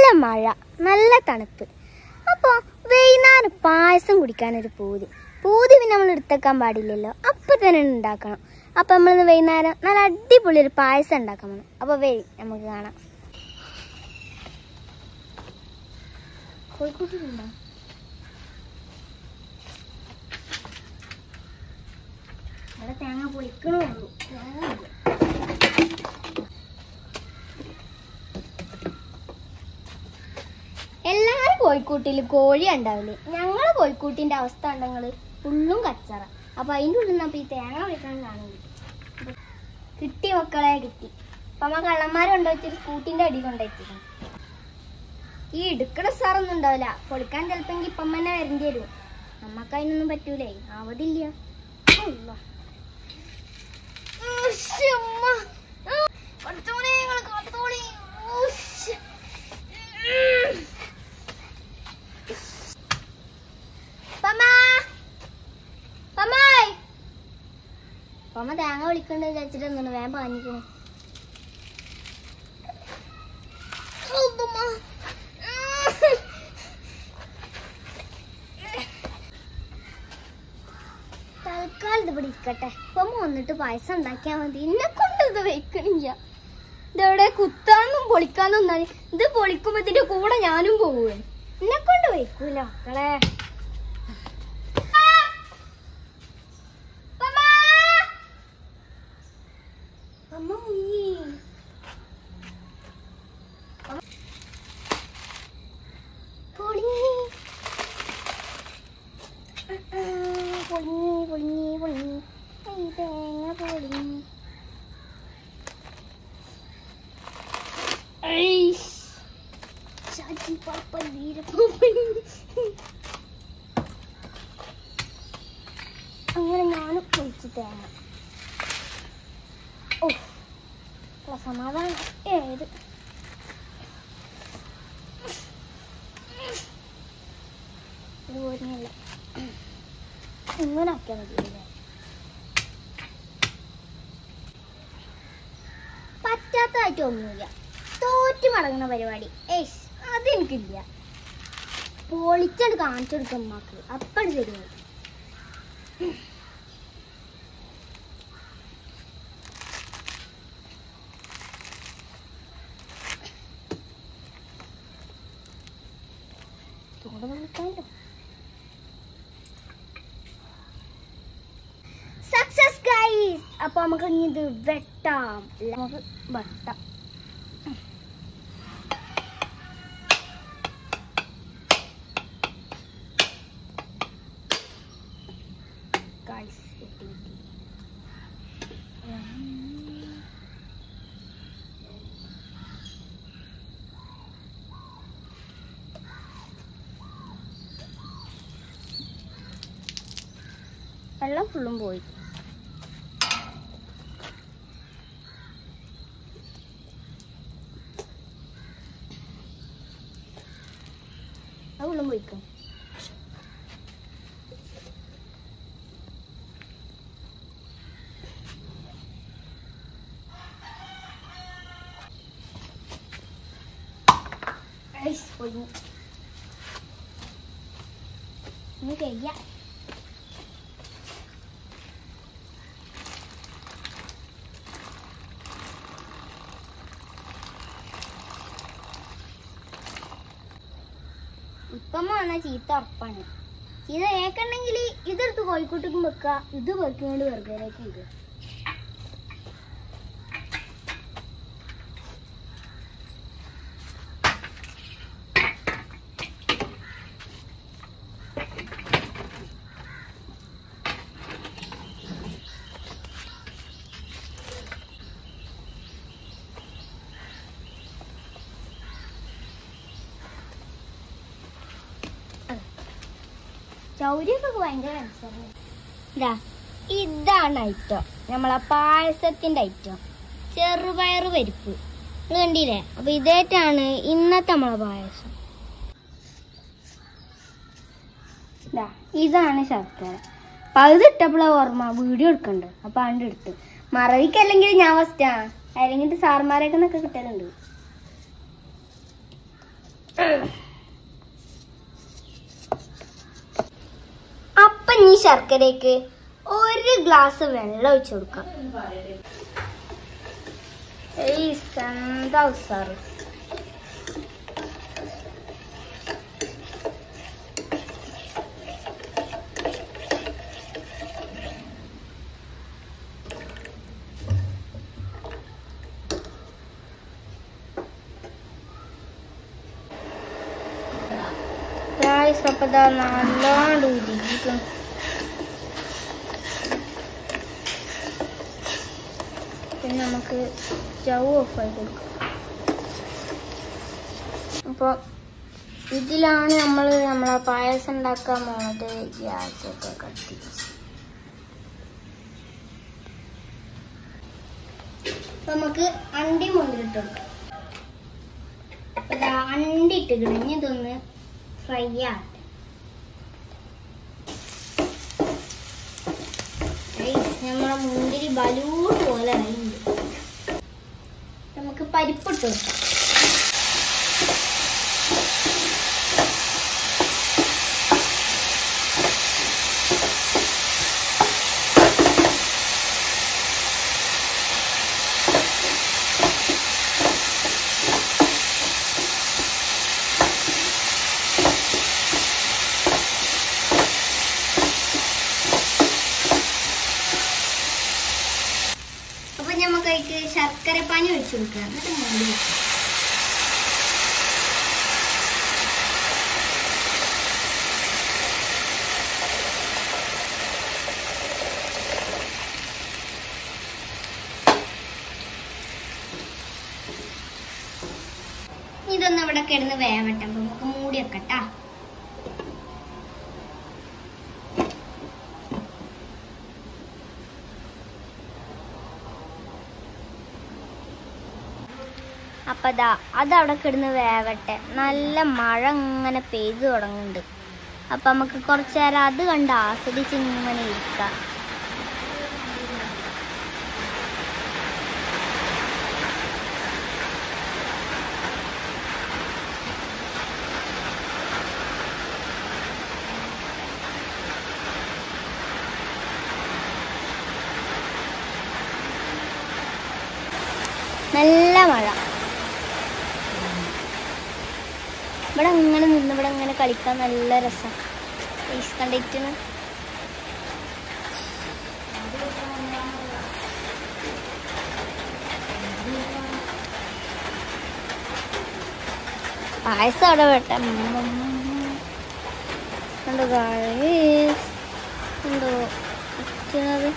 മഴ നല്ല തണുപ്പ് അപ്പോൾ വൈകുന്നേരം പായസം കുടിക്കാനൊരു പൂതി പൂതി പിന്നെ നമ്മൾ എടുത്തേക്കാൻ പാടില്ലല്ലോ അപ്പം തന്നെ ഉണ്ടാക്കണം അപ്പം നമ്മളിന്ന് വൈകുന്നേരം നല്ല അടിപൊളി ഒരു പായസം ഉണ്ടാക്കാൻ വേണം അപ്പോൾ വരി നമുക്ക് കാണാം കോഴിക്കോട്ടിലുണ്ടോ ഇവിടെ തേങ്ങ പൊളിക്കണേ ഉള്ളൂ തേങ്ങ ഇല്ല. എല്ലാരും കോഴിക്കൂട്ടിൽ കോഴി ഉണ്ടാവില്ലേ ഞങ്ങളെ കോഴിക്കൂട്ടിന്റെ അവസ്ഥ ഉണ്ടെങ്കിൽ ഫുള്ളും കച്ചറ അപ്പൊ അതിന്റെ ഉള്ളിൽ നിന്ന് ഈ തേങ്ങ വിളിക്കാൻ കാണും കിട്ടി മക്കളെ കിട്ടി അപ്പൊ അമ്മ കള്ളന്മാരുണ്ടോ വെച്ചൊരു സ്കൂട്ടിന്റെ അടി കൊണ്ടെത്തിക്കണം ഈ എടുക്കണ സാറൊന്നും ഉണ്ടാവില്ല പൊളിക്കാൻ ചിലപ്പോ ഇപ്പം തന്നെ വരേണ്ടി വരും നമ്മക്ക് അതിനൊന്നും പറ്റൂലേ ആവതില്ല അള്ളാ. ഉശ്ശ് ഉമ്മ. ഉം. പഠിച്ചോനെ, ഇങ്ങള് കാത്തോളി. ഉശ്ശ്. ഉം. പമ്മാ. പമ്മായ്. പമ്മ തേങ്ങ വിളിക്കണ്ട വിചാരിച്ചിട്ട് ഒന്നും വേഗം പാഞ്ഞിക്കണേ തൽക്കാലം ഇത് ഇവിടെ ഇരിക്കട്ടെ ഇപ്പം വന്നിട്ട് പായസം ഉണ്ടാക്കിയാൽ മതി എന്നെ കൊണ്ട് ഇത് വെക്കണില്ല ഇതെവിടെ കുത്താന്നും പൊളിക്കാന്നും ഒന്നാണ് ഇത് പൊളിക്കുമ്പോ ഇതിന്റെ കൂടെ ഞാനും പോവുക എന്നെ കൊണ്ട് വെക്കൂല മക്കളെ അമ്മ മുങ്ങി പൊളിഞ്ഞി പൊളിഞ്ഞി പൊളിഞ്ഞി പൊളിഞ്ഞി ഈ തേങ്ങ പൊളിഞ്ഞി ഐഷ്. ഷാജി പാപ്പൻ വീരപ്പാപ്പൻ. അങ്ങനെ ഞാനും പൊളിച്ചു തേങ്ങ ഓ ഉള്ള സമാധാനം ഏത് ഇത് പോരുന്നില്ല ഇങ്ങനെ ആക്കിയാൽ മതി അല്ലേ പറ്റാത്തതായിട്ട് ഒന്നുമില്ല തോറ്റു മടങ്ങുന്ന പരിപാടി ഏയ് അതെനിക്കില്ല പൊളിച്ചണ്ട് കാണിച്ചു കൊടുക്കും അമ്മക്ക് അപ്പടി ശരിയായി ചൂട് നിൽക്കാമല്ലോ സക്സസ് ഗൈസ് അപ്പൊ നമുക്ക് ഇനി ഇത് വെട്ടാം അല്ല, നമുക്ക് വെട്ടാം ഗൈസ് വെട്ടി വെട്ടി വെള്ളം ഫുള്ളും പോയി അത് ഫുള്ളും പോയിക്കും ഐസ് പൊളിഞ്ഞു ഇനി കഴിയാം ഇപ്പം വന്ന ചീത്ത ഉറപ്പാണ് ചീത്ത ഏക്കുണ്ടെങ്കിൽ ഇതെടുത്ത് കോഴിക്കോട്ടേക്കും വെക്കുക ഇത് വെക്കൊണ്ട് വെറുതെയിലേക്ക് ഇടുക ചൗരിയൊക്കെ ഭയങ്കര അനുസരണം ഇതാ ഇതാണ് ഐറ്റം നമ്മളെ പായസത്തിന്റെ ഐറ്റം ചെറുപയർ പരിപ്പ് ഇത് കണ്ടില്ലേ അപ്പൊ ഇതേറ്റാണ് ഇന്നത്തെ നമ്മളെ പായസം ദാ, ഇതാണ് ശർക്കര അപ്പൊ അത് ഇട്ടപ്പോഴാ ഓർമ്മ വീഡിയോ എടുക്കണ്ട് അപ്പൊ ആണ്ട് എടുത്ത് മറവിക്കല്ലെങ്കിൽ ഞാൻ ഫസ്റ്റാ അല്ലെങ്കിൽ സാർമാരൊക്കെ നിന്നൊക്കെ കിട്ടലുണ്ട് അപ്പൊ ഈ ശർക്കരയ്ക്ക് ഒരു ഗ്ലാസ് വെള്ളം ഒഴിച്ചു കൊടുക്കാം ഏയ് എന്താ ഉസാറ് ഗായ്സ് അപ്പൊ ഇതാ നല്ലോണം ഉരുകിക്കും പിന്നെ നമുക്ക് സ്റ്റൗ ഓഫ് ആയി കൊടുക്കാം അപ്പോൾ ഇതിലാണ് നമ്മൾ നമ്മളെ പായസം ഉണ്ടാക്കാൻ പോണത് ഗ്യാസൊക്കെ കത്തിച്ച് അപ്പൊ നമുക്ക് അണ്ടി മുന്നിലിട്ട് കൊടുക്കാം അപ്പൊ ഇതാ അണ്ടി ഇട്ട് കിടഞ്ഞ് ഇതൊന്ന് ഫ്രൈ ആട്ടെ Guys, നമ്മളെ മുന്തിരി ബലൂൺ പോലെ ആയിട്ടുണ്ട് നമുക്ക് പരിപ്പിട്ട് കൊടുക്കാം അപ്പൊ നമുക്ക് അതിക്ക് ശർക്കര പാനി ഒഴിച്ചു കൊടുക്കുക എന്നിട്ട് മൂടി വെക്കാം. ഇതൊന്ന് ഇവിടെ കിടന്ന് വേവട്ടെ അപ്പൊ നമുക്ക് മൂടി വെക്കട്ടാ അപ്പൊ ദാ അതവിടെ കിടന്ന് വേവട്ടെ നല്ല മഴ ഇങ്ങനെ പെയ്തു തുടങ്ങുന്നുണ്ട് അപ്പൊ നമുക്ക് കുറച്ചു നേരം അത് കണ്ട് ആസ്വദിച്ച് ഇങ്ങനെ ഇരിക്കാം നല്ല മഴ ഇവിടെ അങ്ങനെ നിന്ന് ഇവിടെ അങ്ങനെ കളിക്കാൻ നല്ല രസം ഫേസ് കണ്ടിട്ട് പായസം അവിടെ വെട്ടെ കണ്ടോ guys? കണ്ടോ ഇരിക്കുന്നത്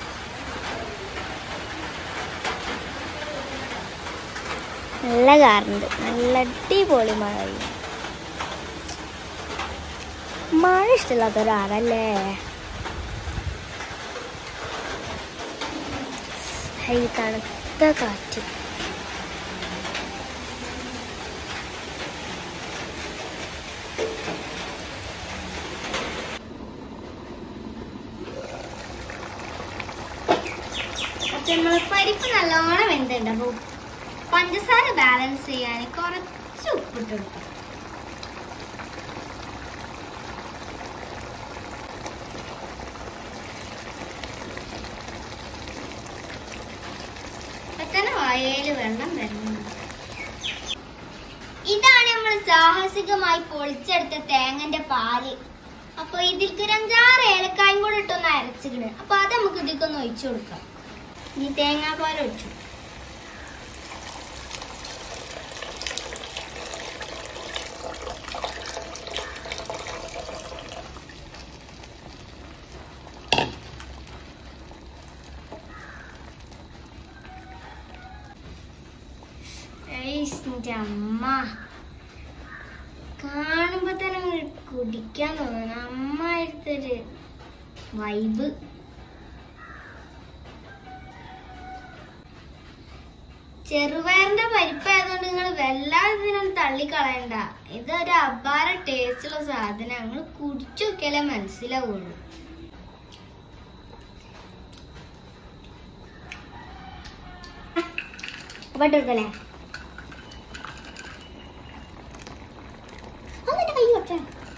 നല്ല കാറുണ്ട് നല്ല അടിപൊളി മഴ പെയ്യും മഴ ഇഷ്ടമില്ലാത്ത ഒരാളല്ലേ ഈ തണുത്ത കാറ്റ് അപ്പൊ നമ്മള് പരിപ്പ് നല്ലോണം വെന്തുണ്ട് അപ്പൊ പഞ്ചസാര ബാലൻസ് ചെയ്യാൻ കുറച്ച് ഉപ്പിട്ട് കൊടുക്കാം തന്നെ വായയില് വെള്ളം വരുന്നുണ്ട് ഇതാണ് നമ്മൾ സാഹസികമായി പൊളിച്ചെടുത്ത തേങ്ങന്റെ പാല് അപ്പൊ ഇതിൽക്ക് ഒരു അഞ്ചാറ് ഏലക്കായും കൂടെ ഇട്ടൊന്ന് അരച്ചിക്കണ് അപ്പൊ അത് നമുക്ക് ഇതിക്കൊന്ന് ഒഴിച്ചു കൊടുക്കാം ഈ തേങ്ങാപ്പാൽ ഒഴിച്ചു ഏയ്സ്, ഇന്റെ അമ്മ കാണുമ്പോ തന്നെ അങ്ങ് കുടിക്കാൻ തോന്നുന്നു അമ്മായിരത്തൊരു വൈബ് ചെറുപയറിന്റെ പരിപ്പായതുകൊണ്ട് നിങ്ങൾ വല്ലാതെ ഇതിനും തള്ളിക്കളയണ്ട ഇതൊരു അപാര ടേസ്റ്റുള്ള സാധനം നിങ്ങൾ കുടിച്ചു നോക്കിയാലേ മനസ്സിലാവുള്ളൂ പെട്ടെടുക്കല്ലേ നോക്കട്ടെ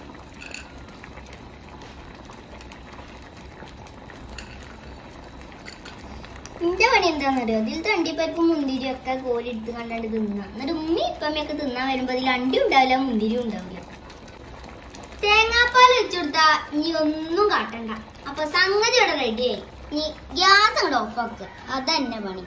എന്റെ പണി എന്താണെന്നറിയോ ഇതിൽ തണ്ടിപ്പരിപ്പും മുന്തിരിയും ഒക്കെ കോരി എടുത്ത് കണ്ടാണ്ട് തിന്നാ എന്നിട്ട് ഉമ്മി ഇപ്പമ്മയൊക്കെ തിന്നാൻ വരുമ്പോ അതിൽ അണ്ടി ഉണ്ടാവില്ല മുന്തിരിയും ഉണ്ടാവില്ല തേങ്ങാപ്പാൽ വെച്ചുകൊടുത്താ ഇനി ഒന്നും കാട്ടണ്ട അപ്പൊ സംഗതി ഇവിടെ റെഡിയായി ഇനി ഗ്യാസ് അങ്ങോട്ട് ഓഫാക്കുക അതന്നെ പണി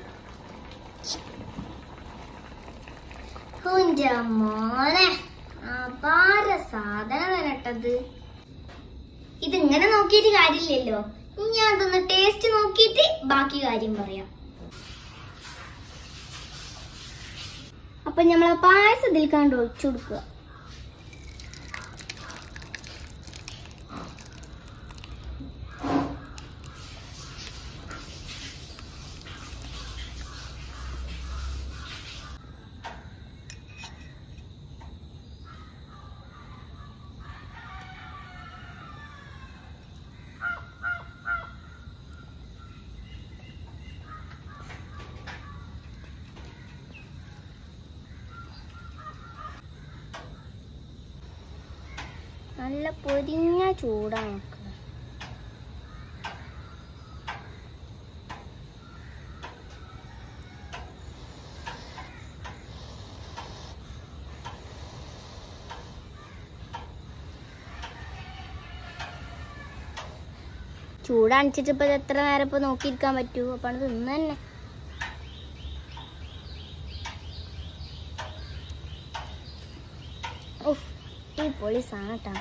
കുഞ്ച മോനെ അപാര സാധനം തരട്ടത് ഇതിങ്ങനെ നോക്കിയിട്ട് കാര്യമില്ലല്ലോ ഇനി ഞാൻ അതൊന്ന് ടേസ്റ്റ് നോക്കിയിട്ട് ബാക്കി കാര്യം പറയാം അപ്പൊ നമ്മളെ പായസം ഇതിൽ കണ്ട് ഒഴിച്ചു കൊടുക്കുക നല്ല പൊരിഞ്ഞ ചൂടാണ് മക്കളെ ചൂടണിച്ചിട്ട് ഇപ്പൊ ഇത് എത്ര നേരം ഇപ്പൊ നോക്കിയിരിക്കാൻ പറ്റൂ അപ്പൊ അത് തിന്ന് തന്നെ ഉഫ്, ഈ പൊളി സാധനട്ടാ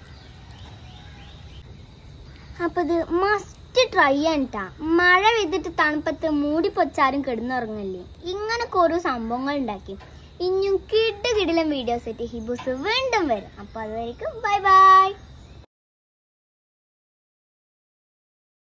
അപ്പൊ ഇത് മസ്റ്റ് ട്രൈ ചെയ്യണ്ടാ മഴ പെയ്തിട്ട് തണുപ്പത്ത് മൂടി പൊച്ചാരും കിടന്നുറങ്ങല്ലേ ഇങ്ങനൊക്കെ ഓരോ സംഭവങ്ങൾ ഉണ്ടാക്കി ഇനിയും കിട്ടു കിടിലം വീഡിയോസ് ആയിട്ട് ഹിബുസ് വീണ്ടും വരും അപ്പൊ അതുവരെയും ബൈ ബൈ